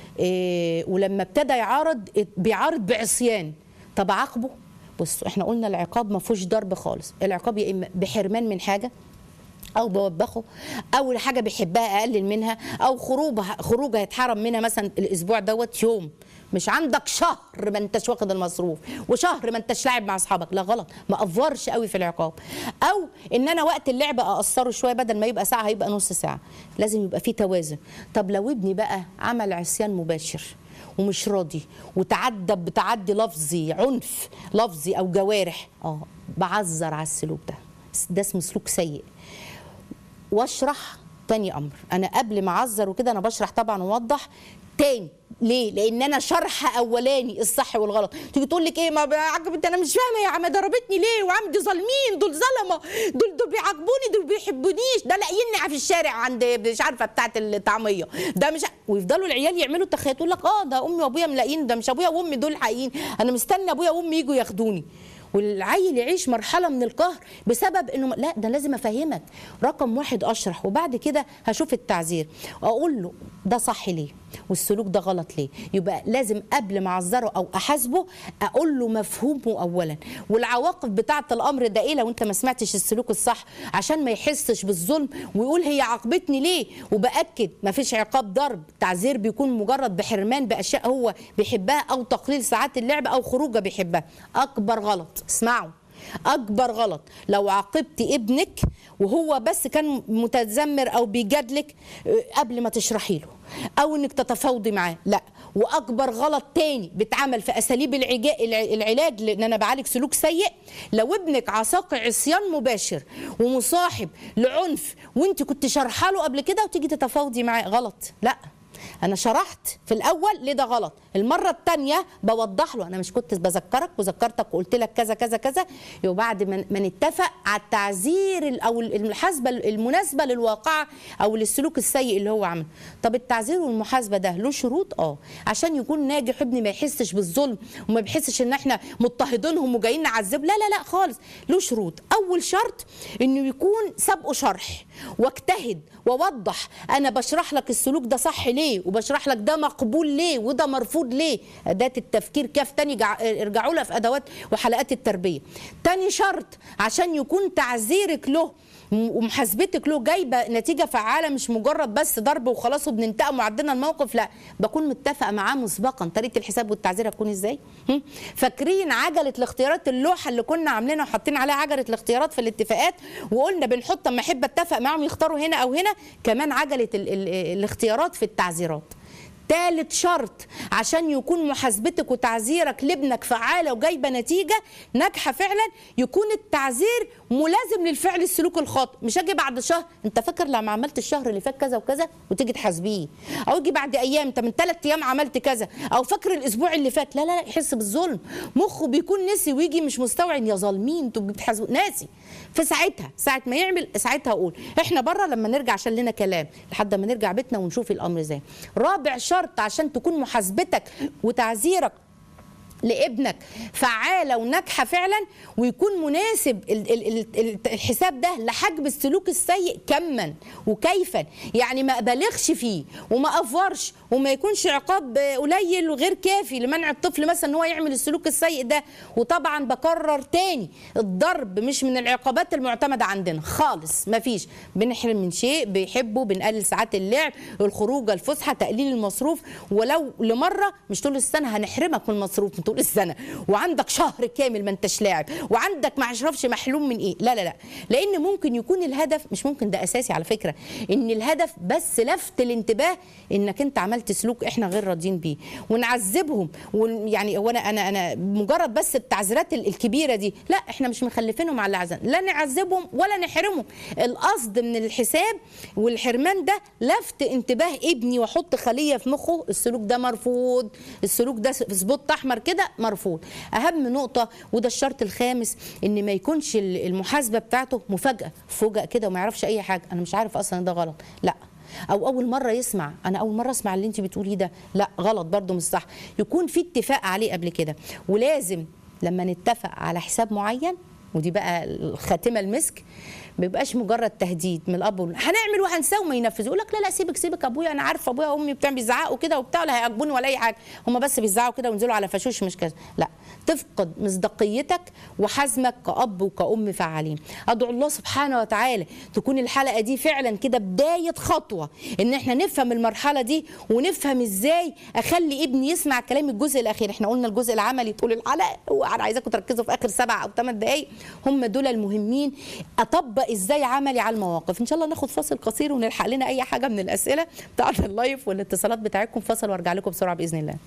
إيه ولما ابتدى يعارض ات- بيعارض بعصيان طب عاقبه بصوا احنا قلنا العقاب ما فيهوش ضرب خالص العقاب يا اما بحرمان من حاجه او بوبخه او حاجه بيحبها اقلل منها او خروج خروج هيتحرم منها مثلا الاسبوع دوت يوم مش عندك شهر ما انتش واخد المصروف وشهر ما انتش لاعب مع اصحابك لا غلط ما افورش قوي في العقاب او ان انا وقت اللعب اقصره شويه بدل ما يبقى ساعه هيبقى نص ساعه لازم يبقى في توازن طب لو ابني بقى عمل عصيان مباشر ومش راضي وتعدى بتعدي لفظي عنف لفظي او جوارح اه بعذر على السلوك ده ده اسمه سلوك سيء واشرح تاني امر انا قبل ما اعذر وكده انا بشرح طبعا واوضح تاني ليه؟ لان انا شرح اولاني الصح والغلط تيجي تقول لك ايه ما عجبت انا مش فاهمه يا عم ضربتني ليه وعم دي ظالمين دول ظلمه دول دول بيعاقبوني دول بيحبونيش ده لاقيني في الشارع عند مش عارفه بتاعه الطعميه ده مش ع- ويفضلوا العيال يعملوا تخيل تقول لك اه ده امي وابويا ملاقيين ده مش ابويا وامي دول حقيقيين انا مستني ابويا وامي يجوا ياخدوني والعيل يعيش مرحله من القهر بسبب انه لا ده لازم افهمك رقم واحد اشرح وبعد كده هشوف التعذير اقول له ده صح ليه والسلوك ده غلط ليه يبقى لازم قبل ما اعذره او احاسبه اقول له مفهومه اولا والعواقب بتاعه الامر ده ايه لو انت ما سمعتش السلوك الصح عشان ما يحسش بالظلم ويقول هي عاقبتني ليه وباكد ما فيش عقاب ضرب تعذير بيكون مجرد بحرمان باشياء هو بيحبها او تقليل ساعات اللعب او خروجه بيحبها اكبر غلط اسمعوا اكبر غلط لو عاقبت ابنك وهو بس كان متذمر او بيجادلك آه، قبل ما تشرحي له او انك تتفاوضي معاه لا واكبر غلط تاني بيتعمل في اساليب العجا- الع- العلاج لان انا بعالج سلوك سيء لو ابنك عصاك عصيان مباشر ومصاحب لعنف وانت كنت شارحه له قبل كده وتيجي تتفاوضي معاه غلط لا انا شرحت في الاول ليه ده غلط المره الثانيه بوضح له انا مش كنت بذكرك وذكرتك وقلت لك كذا كذا كذا وبعد ما ما نتفق على التعذير ال- او المحاسبه المناسبه للواقعه او للسلوك السيء اللي هو عمله طب التعذير والمحاسبه ده له شروط اه عشان يكون ناجح ابني ما يحسش بالظلم وما بيحسش ان احنا مضطهدينهم وجايين نعذب لا لا لا خالص له شروط اول شرط انه يكون سابقه شرح واجتهد واوضح انا بشرح لك السلوك ده صح ليه وبشرح لك ده مقبول ليه وده مرفوض ليه اداه التفكير كاف تاني جع- ارجعوا لها في ادوات وحلقات التربيه تاني شرط عشان يكون تعذيرك له ومحاسبتك له جايبه نتيجه فعاله مش مجرد بس ضرب وخلاص وبننتقم وعدينا الموقف لا بكون متفقه معاه مسبقا طريقه الحساب والتعذير هتكون ازاي هم؟ فاكرين عجله الاختيارات اللوحه اللي كنا عاملينها وحاطين عليها عجله الاختيارات في الاتفاقات وقلنا بنحط اما احب اتفق معاهم يختاروا هنا او هنا كمان عجله ال ال الاختيارات في التعذيرات تالت شرط عشان يكون محاسبتك وتعذيرك لابنك فعاله وجايبه نتيجه ناجحه فعلا يكون التعذير ملازم للفعل السلوك الخاطئ مش اجي بعد شهر انت فاكر لما عملت الشهر اللي فات كذا وكذا وتيجي تحاسبيه او يجي بعد ايام انت من ثلاث ايام عملت كذا او فاكر الاسبوع اللي فات لا لا لا يحس بالظلم مخه بيكون نسي ويجي مش مستوعب يا ظالمين انتوا بتحاسبوا ناسي فساعتها ساعه ما يعمل ساعتها اقول احنا بره لما نرجع عشان لنا كلام لحد ما نرجع بيتنا ونشوف الامر ازاي رابع شرط عشان تكون محاسبتك وتعذيرك لابنك فعاله وناجحه فعلا ويكون مناسب ال- ال- ال- ال- الحساب ده لحجم السلوك السيء كما وكيفا يعني ما ابالغش فيه وما افورش وما يكونش عقاب قليل وغير كافي لمنع الطفل مثلا ان هو يعمل السلوك السيء ده وطبعا بكرر تاني الضرب مش من العقابات المعتمده عندنا خالص ما فيش بنحرم من شيء بيحبه بنقلل ساعات اللعب الخروج الفسحه تقليل المصروف ولو لمره مش طول السنه هنحرمك من المصروف من طول السنه وعندك شهر كامل ما انتش لاعب وعندك ما اشرفش محلوم من ايه لا لا لا لان ممكن يكون الهدف مش ممكن ده اساسي على فكره ان الهدف بس لفت الانتباه انك انت عملت سلوك احنا غير راضيين بيه ونعذبهم ون- يعني هو انا انا انا مجرد بس التعذيرات ال- الكبيره دي لا احنا مش مخلفينهم على العزم لا نعذبهم ولا نحرمهم القصد من الحساب والحرمان ده لفت انتباه ابني واحط خليه في مخه السلوك ده مرفوض السلوك ده في سبوت احمر كده مرفوض اهم نقطه وده الشرط الخامس ان ما يكونش ال- المحاسبه بتاعته مفاجاه فوجئ كده وما يعرفش اي حاجه انا مش عارف اصلا ده غلط لا او اول مره يسمع انا اول مره اسمع اللي انت بتقوليه ده لا غلط برضو مش صح يكون في اتفاق عليه قبل كده ولازم لما نتفق على حساب معين ودي بقى الخاتمه المسك ما بيبقاش مجرد تهديد من الاب والام هنعمل وهنسوي وما ينفذ يقول لك لا لا سيبك سيبك ابويا انا عارفه ابويا وامي بتاع بيزعقوا كده وبتاع ولا هيعاقبوني ولا اي حاجه هم بس بيزعقوا كده وينزلوا على فشوش مش كذا لا تفقد مصداقيتك وحزمك كاب وكأم فعالين ادعو الله سبحانه وتعالى تكون الحلقه دي فعلا كده بدايه خطوه ان احنا نفهم المرحله دي ونفهم ازاي اخلي ابني يسمع كلام الجزء الاخير احنا قلنا الجزء العملي طول الحلقه وانا عايزاكم تركزوا في اخر سبع او ثمان دقائق هم دول المهمين اطبق ازاي عملي على المواقف ان شاء الله ناخد فاصل قصير ونلحق لنا اي حاجه من الاسئله بتاعت اللايف والاتصالات بتاعتكم فاصل وارجع لكم بسرعه باذن الله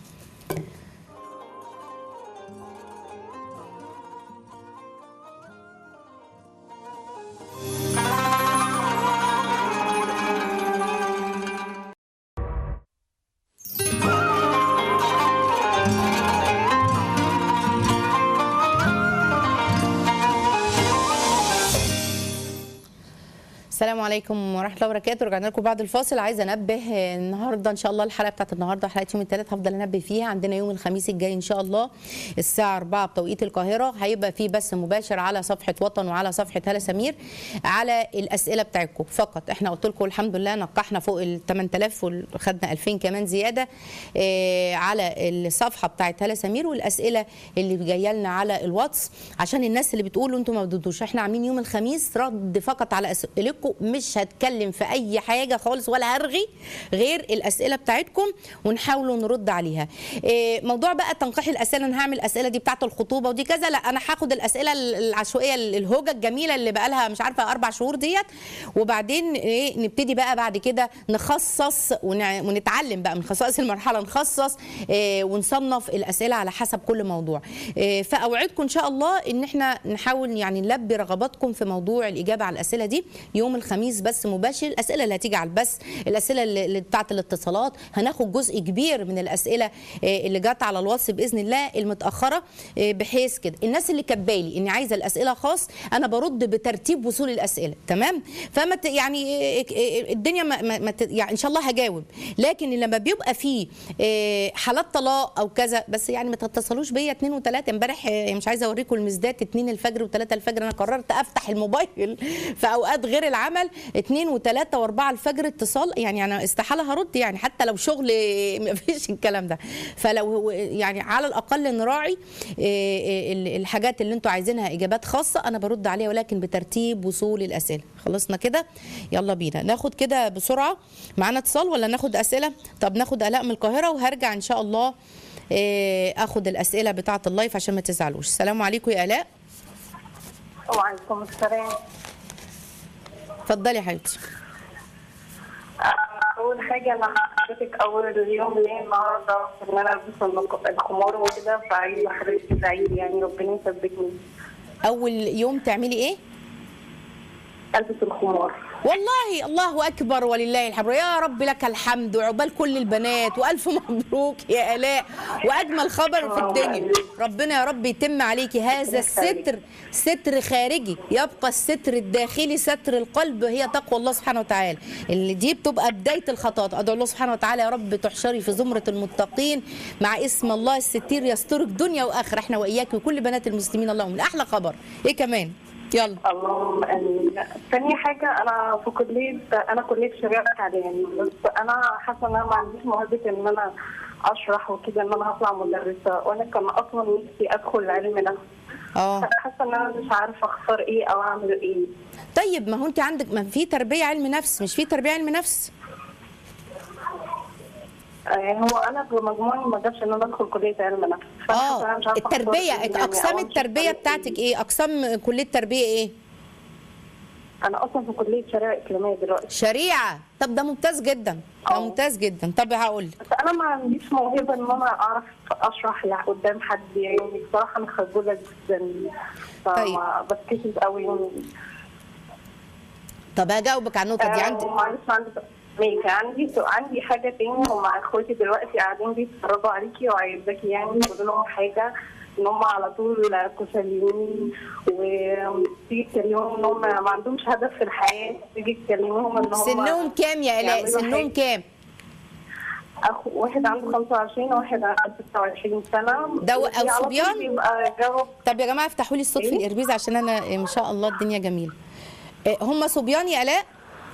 السلام عليكم ورحمه الله وبركاته رجعنا لكم بعد الفاصل عايزه انبه النهارده ان شاء الله الحلقه بتاعت النهارده حلقه يوم الثلاث هفضل انبه فيها عندنا يوم الخميس الجاي ان شاء الله الساعه 4 بتوقيت القاهره هيبقى فيه بث مباشر على صفحه وطن وعلى صفحه هلا سمير على الاسئله بتاعتكم فقط احنا قلت لكم الحمد لله نقحنا فوق ال 8000 وخدنا 2000 كمان زياده آه، على الصفحه بتاعت هلا سمير والاسئله اللي جايه لنا على الواتس عشان الناس اللي بتقولوا انتوا ما ردتوش احنا عاملين يوم الخميس رد فقط على اسئلتكم مش هتكلم في اي حاجه خالص ولا هرغي غير الاسئله بتاعتكم ونحاولوا نرد عليها إيه، موضوع بقى تنقيح الاسئله انا هعمل الاسئله دي بتاعت الخطوبه ودي كذا لا انا هاخد الاسئله العشوائيه الهوجه الجميله اللي بقى لها مش عارفه اربع شهور ديت وبعدين ايه نبتدي بقى بعد كده نخصص ونع- ونتعلم بقى من خصائص المرحله نخصص إيه، ونصنف الاسئله على حسب كل موضوع إيه، فاوعدكم ان شاء الله ان احنا نحاول يعني نلبي رغباتكم في موضوع الاجابه على الاسئله دي يوم الخميس حديث بس مباشر الاسئله اللي هتيجي على البث الاسئله اللي اللي بتاعه الاتصالات هناخد جزء كبير من الاسئله آه، اللي جت على الواتس باذن الله المتاخره آه، بحيث كده الناس اللي كاتبالي اني عايزه الاسئله خاص انا برد بترتيب وصول الاسئله تمام فما ت- يعني آه، آه، الدنيا ما ما ما ت- يعني ان شاء الله هجاوب لكن لما بيبقى فيه آه، حالات طلاق او كذا بس يعني ما تتصلوش بيا اتنين وتلاته امبارح آه، مش عايزه اوريكم المزدات اتنين الفجر وتلاته الفجر انا قررت افتح الموبايل في اوقات غير العمل اتنين وتلاته واربعه الفجر اتصال يعني انا استحاله هرد يعني حتى لو شغل آه، ما فيش الكلام ده فلو هو- يعني على الاقل نراعي آه، آه، ال- الحاجات اللي انتوا عايزينها اجابات خاصه انا برد عليها ولكن بترتيب وصول الاسئله خلصنا كده يلا بينا ناخد كده بسرعه معانا اتصال ولا ناخد اسئله طب ناخد الاء من القاهره وهرجع ان شاء الله آه، اخد الاسئله بتاعه اللايف عشان ما تزعلوش السلام عليكم يا الاء وعليكم السلام اتفضلي يا حبيبتي أول حاجة أنا حضرتك أول اليوم ليه النهاردة إن أنا ألبس النق- الخمار وكده فعايزة حضرتك تدعي لي يعني ربنا يثبتني اول يوم تعملي ايه ألبس الخمار والله الله اكبر ولله الحمد يا رب لك الحمد وعقبال كل البنات والف مبروك يا الاء واجمل خبر في الدنيا ربنا يا رب يتم عليكي هذا الستر ستر خارجي يبقى الستر الداخلي ستر القلب هي تقوى الله سبحانه وتعالى اللي دي بتبقى بدايه الخطوات ادعو الله سبحانه وتعالى يا رب تحشري في زمره المتقين مع اسم الله الستير يسترك دنيا واخره احنا واياك وكل بنات المسلمين اللهم احلى خبر ايه كمان يلا اللهم امين ثاني حاجه انا في كليه انا كليه شريعه حاليا بس انا حاسه ان انا ما عنديش موهبه ان انا اشرح وكده ان انا هطلع مدرسه وانا كان اصلا نفسي ادخل علم نفس اه حاسه ان انا مش عارفه اختار ايه او اعمل ايه طيب ما هو انت عندك ما في تربيه علم نفس مش في تربيه علم نفس يعني هو انا بمجموعي ما جابش ان انا ادخل كليه علم نفس فأنا حاسة إن أنا اه مش عارفة أختار التربيه إيه يعني اقسام أو أمشي التربيه في طريق بتاعتك إيه. ايه اقسام كليه التربيه ايه انا اصلا في كليه شريعه اسلاميه دلوقتي شريعه طب ده ممتاز جدا ده اه. ممتاز جدا طب هقول لك بس انا ما عنديش موهبه ان انا اعرف اشرح يعني قدام حد يعني بصراحه انا خجوله جدا فما بتكسف قوي طب هجاوبك على النقطه دي عندي معلش عندي ماشي عندي سو... عندي حاجه تاني هم اخواتي دلوقتي قاعدين بيتفرجوا عليكي وعايزاكي يعني تقول لهم حاجه ان هم على طول كسليين وتيجي تكلمهم ان هم ما عندهمش هدف في الحياه تيجي تكلمهم ان هم سنهم كام يا الاء يعملوا سنهم حاجة. كام اخو واحد عنده 25 وواحد عنده 26 سنه ده و- أو ودي على طول صبيان؟ بيبقى جاوب طب يا جماعه افتحوا لي الصوت في ايه؟ الاربيز عشان انا ما شاء الله الدنيا جميله إيه، هم صبيان يا الاء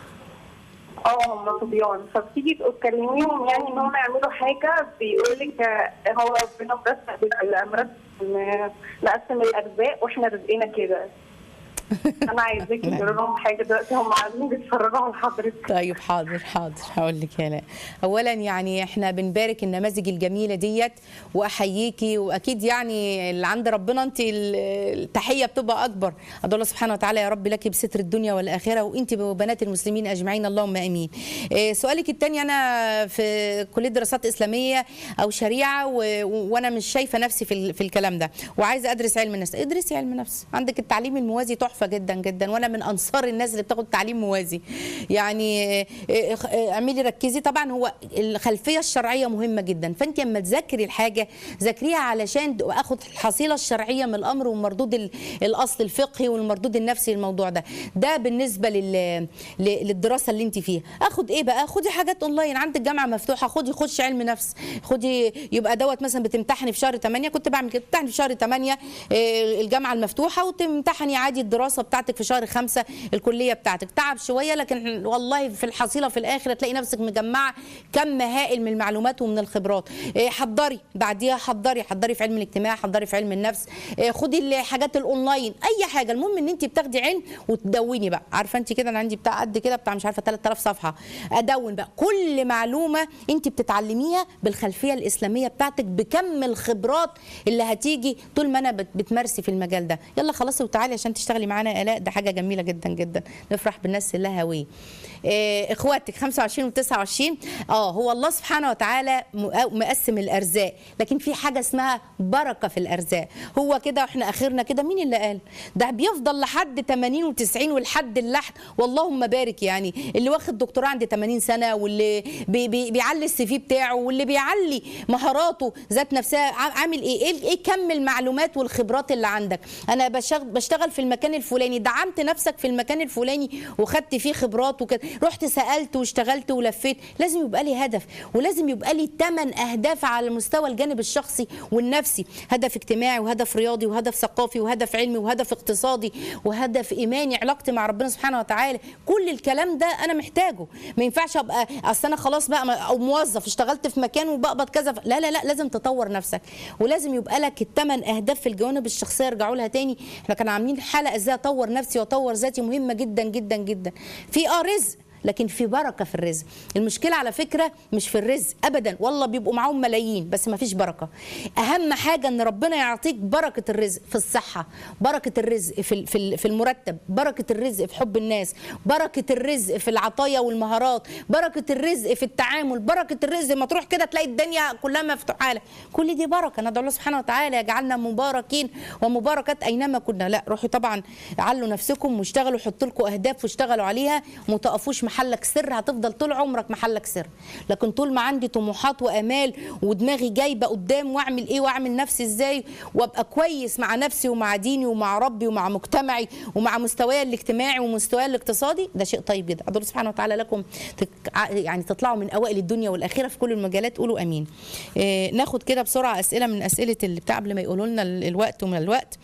اه هم صبيان فبتيجي تكلميهم يعني ان هم يعملوا حاجه بيقول لك هو ربنا مرتب الامراض نقسم الارزاق واحنا رزقنا كده انا عايزاكي تقولي لهم حاجه دلوقتي هم قاعدين بيتفرجوا على حضرتك طيب حاضر حاضر هقول لك يا لا اولا يعني احنا بنبارك النماذج الجميله ديت واحييكي واكيد يعني اللي عند ربنا انت ال- التحيه بتبقى اكبر ادعو الله سبحانه وتعالى يا رب لك بستر الدنيا والاخره وانت وبنات المسلمين اجمعين اللهم امين إيه، سؤالك الثاني انا في كليه دراسات اسلاميه او شريعه و... وانا مش شايفه نفسي في, ال... في الكلام ده وعايزه ادرس علم نفس ادرسي علم نفس عندك التعليم الموازي تحفه جدا جدا وانا من انصار الناس اللي بتاخد تعليم موازي يعني إيه، إيه، إيه، اعملي ركزي طبعا هو الخلفيه الشرعيه مهمه جدا فانت لما تذاكري الحاجه ذاكريها علشان اخد الحصيله الشرعيه من الامر ومردود ال- الاصل الفقهي والمردود النفسي للموضوع ده ده بالنسبه لل... ل- للدراسه اللي انت فيها اخد ايه بقى خدي حاجات اونلاين عندك جامعه مفتوحه خدي خدش علم نفس خدي يبقى دوت مثلا بتمتحني في شهر 8 كنت بعمل كده بتمتحني في شهر 8 إيه، الجامعه المفتوحه وتمتحني عادي الدراسه بتاعتك في شهر 5 الكليه بتاعتك تعب شويه لكن والله في الحصيله في الاخر هتلاقي نفسك مجمعه كم هائل من المعلومات ومن الخبرات إيه، حضري بعديها حضري حضري في علم الاجتماع حضري في علم النفس إيه، خدي الحاجات الاونلاين اي حاجه المهم ان انت بتاخدي علم وتدوني بقى عارفه انت كده انا عندي بتاع قد كده بتاع مش عارفه 3000 صفحه ادون بقى كل معلومه انت بتتعلميها بالخلفيه الاسلاميه بتاعتك بكم الخبرات اللي هتيجي طول ما انا بت- بتمارسي في المجال ده يلا خلاص وتعالي عشان تشتغلي معايا معانا يا الاء ده حاجه جميله جدا جدا نفرح بالناس اللي لها هويه إيه اخواتك 25 و29 اه هو الله سبحانه وتعالى م- مقسم الارزاق لكن في حاجه اسمها بركه في الارزاق هو كده واحنا اخرنا كده مين اللي قال ده بيفضل لحد 80 و90 ولحد اللحد واللهم بارك يعني اللي واخد دكتوراه عند 80 سنه واللي بي بي بيعلي السي في بتاعه واللي بيعلي مهاراته ذات نفسها عام- عامل ايه ايه ايه كم المعلومات والخبرات اللي عندك انا بشغل, بشتغل في المكان الفلاني دعمت نفسك في المكان الفلاني وخدت فيه خبرات وكده رحت سالت واشتغلت ولفيت لازم يبقى لي هدف ولازم يبقى لي ثمان اهداف على مستوى الجانب الشخصي والنفسي هدف اجتماعي وهدف رياضي وهدف ثقافي وهدف علمي وهدف اقتصادي وهدف ايماني علاقتي مع ربنا سبحانه وتعالى كل الكلام ده انا محتاجه ما ينفعش ابقى اصل انا خلاص بقى ما- او موظف اشتغلت في مكان وبقبض كذا ف- لا لا لا لازم تطور نفسك ولازم يبقى لك الثمان اهداف في الجوانب الشخصيه ارجعوا لها تاني احنا كنا عاملين حلقه ازاي اطور نفسي واطور ذاتي مهمه جدا جدا جدا في اه رزق لكن في بركه في الرزق المشكله على فكره مش في الرزق ابدا والله بيبقوا معاهم ملايين بس ما فيش بركه اهم حاجه ان ربنا يعطيك بركه الرزق في الصحه بركه الرزق في ال- في ال- في المرتب بركه الرزق في حب الناس بركه الرزق في العطايا والمهارات بركه الرزق في التعامل بركه الرزق ما تروح كده تلاقي الدنيا كلها مفتوحه لك كل دي بركه ندعو الله سبحانه وتعالى يجعلنا مباركين ومباركات اينما كنا لا روحوا طبعا علوا نفسكم واشتغلوا حطوا لكم اهداف واشتغلوا عليها وما تقفوش محلك سر هتفضل طول عمرك محلك سر لكن طول ما عندي طموحات وامال ودماغي جايبه قدام واعمل ايه واعمل نفسي ازاي وابقى كويس مع نفسي ومع ديني ومع ربي ومع مجتمعي ومع مستواي الاجتماعي ومستواي الاقتصادي ده شيء طيب جدا ادعو الله سبحانه وتعالى لكم تك... يعني تطلعوا من اوائل الدنيا والاخره في كل المجالات قولوا امين إيه ناخد كده بسرعه اسئله من اسئله اللي بتاع قبل ما يقولوا لنا ال- الوقت ومن الوقت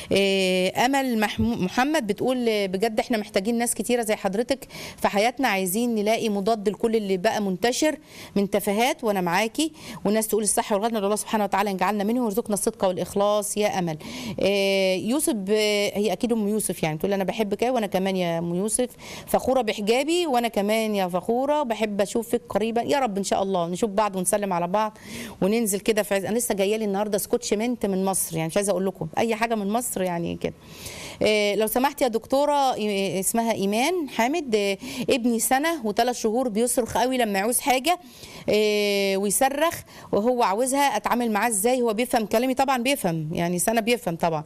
إيه امل محمو- محمد بتقول آه، بجد احنا محتاجين ناس كتيره زي حضرتك في حياتنا عايزين نلاقي مضاد لكل اللي بقى منتشر من تفاهات وانا معاكي والناس تقول الصح والغلط ندعو الله سبحانه وتعالى يجعلنا منهم ويرزقنا الصدق والاخلاص يا امل آه، يوسف آه، هي اكيد ام يوسف يعني تقول انا بحبك أوي وانا كمان يا ام يوسف فخوره بحجابي وانا كمان يا فخوره بحب اشوفك قريبا يا رب ان شاء الله نشوف بعض ونسلم على بعض وننزل كده في عز انا لسه جايه لي النهارده سكوتش منت من مصر يعني مش عايزه اقول لكم اي حاجه من مصر يعني كده آه، لو سمحت يا دكتوره آه، اسمها ايمان حامد آه، ابني سنه وثلاث شهور بيصرخ قوي لما يعوز حاجه آه، ويصرخ وهو عاوزها اتعامل معاه ازاي هو بيفهم كلامي طبعا بيفهم يعني سنه بيفهم طبعا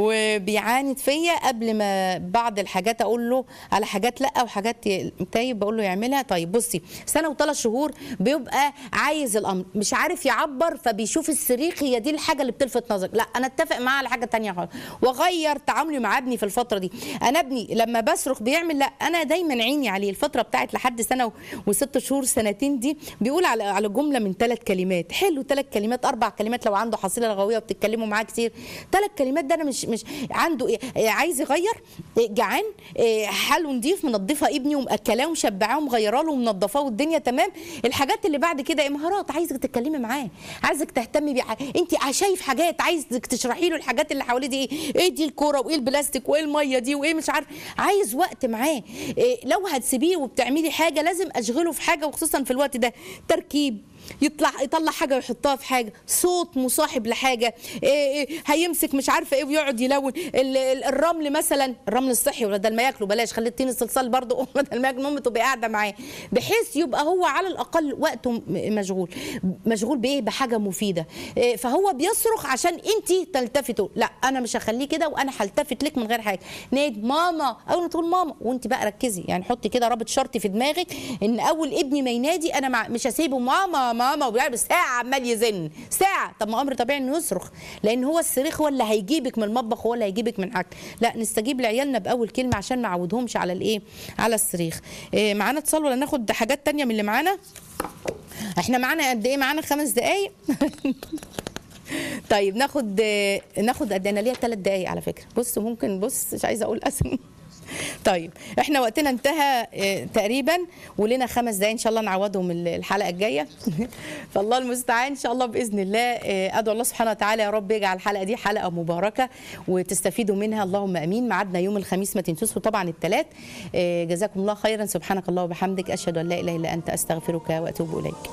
وبيعاند فيا قبل ما بعض الحاجات اقول له على حاجات لا وحاجات ي- طيب بقول له يعملها طيب بصي سنه وثلاث شهور بيبقى عايز الامر مش عارف يعبر فبيشوف الصريخ هي دي الحاجه اللي بتلفت نظرك لا انا اتفق معاه على حاجه تانية خالص واغير تعاملي مع ابني في الفتره دي انا ابني لما بصرخ بيعمل لا انا دايما عيني عليه الفتره بتاعت لحد سنه و- وست شهور سنتين دي بيقول على على جمله من ثلاث كلمات حلو ثلاث كلمات اربع كلمات لو عنده حصيله لغويه وبتتكلموا معاه كتير ثلاث كلمات ده انا مش مش عنده إيه إيه عايز يغير إيه جعان إيه حاله نضيف منضفه ابني ومأكلاه ومشبعاه ومغيره له ومنضفاه والدنيا تمام الحاجات اللي بعد كده إيه مهارات عايزك تتكلمي معاه عايزك تهتمي بيه انت شايف حاجات عايزك تشرحي له الحاجات اللي حواليه دي ايه ايه دي الكوره وايه البلاستيك وايه الميه دي وايه مش عارف عايز وقت معاه إيه لو هتسيبيه وبتعملي حاجه لازم اشغله في حاجه وخصوصا في الوقت ده تركيب يطلع يطلع حاجه ويحطها في حاجه صوت مصاحب لحاجه إيه إيه هيمسك مش عارفه ايه ويقعد يلون ال- ال- الرمل مثلا الرمل الصحي بدل ما ياكله بلاش خلي الطين الصلصال برضه بدل ما ياكل مامته تبقى قاعده معاه بحيث يبقى هو على الاقل وقته م- مشغول مشغول بايه بحاجه مفيده إيه فهو بيصرخ عشان انت تلتفتوا لا انا مش هخليه كده وانا هلتفت لك من غير حاجه نادي ماما اول ما تقول ماما وانت بقى ركزي يعني حطي كده رابط شرط في دماغك ان اول ابني ما ينادي انا مع مش هسيبه ماما ماما وبيلعب ساعه عمال يزن ساعه طب ما امر طبيعي انه يصرخ لان هو الصريخ هو اللي هيجيبك من المطبخ هو اللي هيجيبك من حاجه لا نستجيب لعيالنا باول كلمه عشان ما نعودهمش على الايه على الصريخ إيه معانا اتصال ولا ناخد حاجات تانية من اللي معانا احنا معانا قد ايه معانا خمس دقايق طيب ناخد ناخد قد إيه؟ انا ليا ثلاث دقايق على فكره بص ممكن بص مش عايزه اقول اسم طيب احنا وقتنا انتهى اه، تقريبا ولنا خمس دقايق ان شاء الله نعوضهم ال- الحلقه الجايه فالله المستعان ان شاء الله باذن الله اه، ادعو الله سبحانه وتعالى يا رب يجعل الحلقه دي حلقه مباركه وتستفيدوا منها اللهم امين ميعادنا يوم الخميس ما تنسوش طبعا الثلاث جزاكم الله خيرا سبحانك الله وبحمدك اشهد ان لا اله الا انت استغفرك واتوب اليك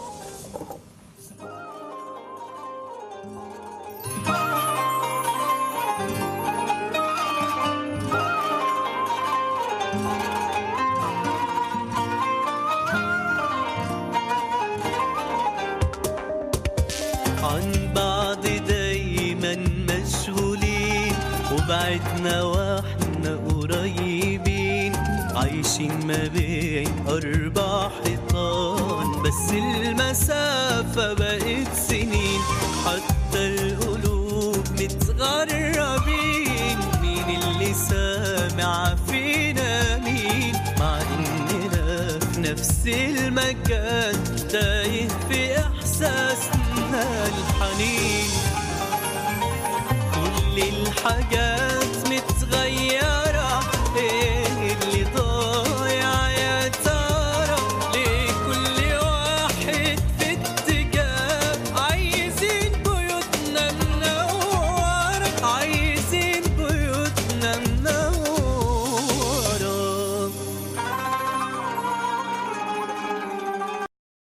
عن بعض دايما مشغولين وبعدنا واحنا قريبين عايشين ما بين أربع حيطان بس المسافة بقت سنين حتى القلوب متغربين مين اللي سامع فينا مين مع إننا في نفس المكان تايه في إحساسنا الحنين كل الحاجات